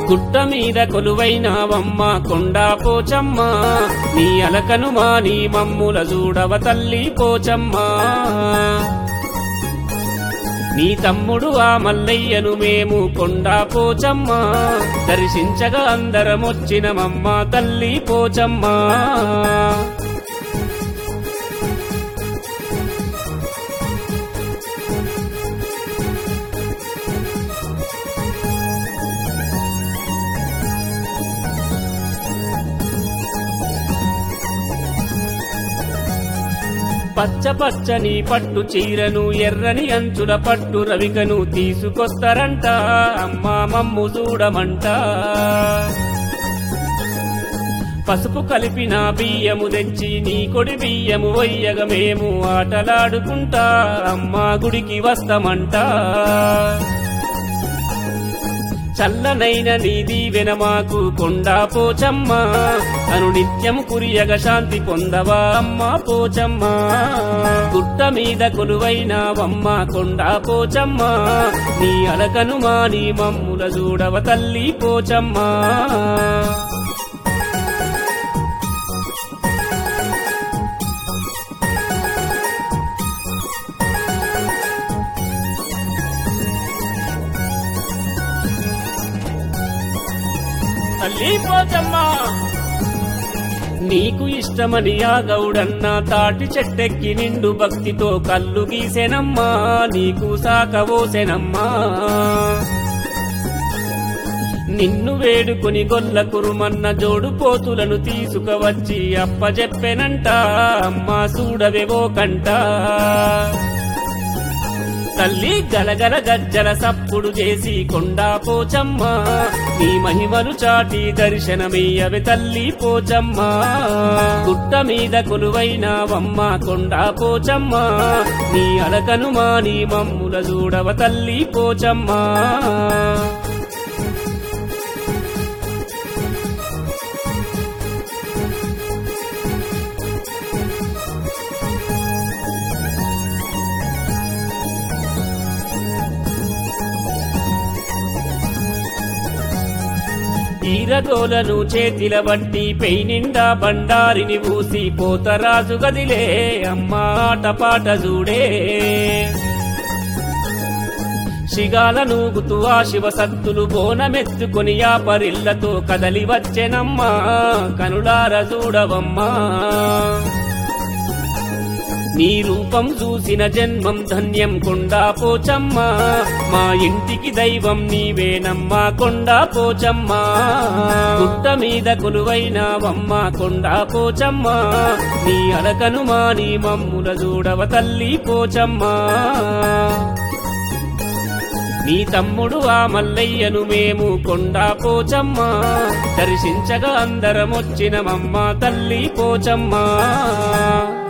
గుట్ట మీద కొలువైనావమ్మ కొండా పోచమ్మ నీ అలకను మాని మమ్ముల చూడవ తల్లి పోచమ్మ నీ తమ్ముడు ఆ మల్లయ్యను మేము కొండా పోచమ్మ దర్శించగా అందరమొచ్చినమమ్మ తల్లి పోచమ్మ పచ్చ పచ్చని పట్టు చీరను ఎర్రని అంచుల పట్టు రవికను తీసుకొస్తారంట అమ్మా మమ్ము చూడమంట పసుపు కలిపిన బియ్యము తెచ్చి నీ కొడి బియ్యము వయ్యగ మేము ఆటలాడుకుంటా అమ్మా గుడికి వస్తామంట చల్లనైన నీ దీవెన మాకు కొండా పోచమ్మ అను నిత్యము కురియగ శాంతి పొందవా అమ్మ పోచమ్మ గుట్ట మీద కొలువైనావమ్మ కొండా పోచమ్మ నీ అలకను మాని మమ్ముల చూడవ తల్లి పోచమ్మ తల్లి పోచమ్మ నీకు ఇష్టమని ఆ గౌడన్న తాటి చెట్టెక్కి నిండు భక్తితో కళ్ళు గీసెనమ్మా నీకు సాకవోసెనమ్మా నిన్ను వేడుకొని గొల్ల కురుమన్న జోడు పోతులను తీసుకువచ్చి అప్పజెప్పెనంట అమ్మా చూడవేవో కంట తల్లి గలగల గజ్జల సప్పుడు చేసి కొండా పోచమ్మ నీ మహిమను చాటి దర్శనమయ్యవి తల్లి పోచమ్మ గుట్ట మీద కొలువైనావమ్మ కొండా పోచమ్మ నీ అలకను మాని మమ్ముల చూడవ తల్లి పోచమ్మ ఈరగోలను చేతిల బట్టి పెయి నిండా బండారిని ఊసి పోతరాజు గదిలే అమ్మాట పాట చూడే శిగాల నూగుతూ ఆ శివ సత్తులు బోనమెత్తుకొని ఆ పరిల్లతో కదలి వచ్చెనమ్మా కనులార చూడవమ్మా నీ రూపం చూసిన జన్మం ధన్యం కొండా పోచమ్మ మా ఇంటికి దైవం నీవేనమ్మా కొండా పోచమ్మ గుట్ట మీద కొలువైనావమ్మ కొండా పోచమ్మ నీ అలకను మాని మమ్ముల చూడవ తల్లి పోచమ్మ నీ తమ్ముడు ఆ మల్లయ్యను మేము కొండా పోచమ్మ దర్శించగా అందరమొచ్చినమమ్మ తల్లి పోచమ్మ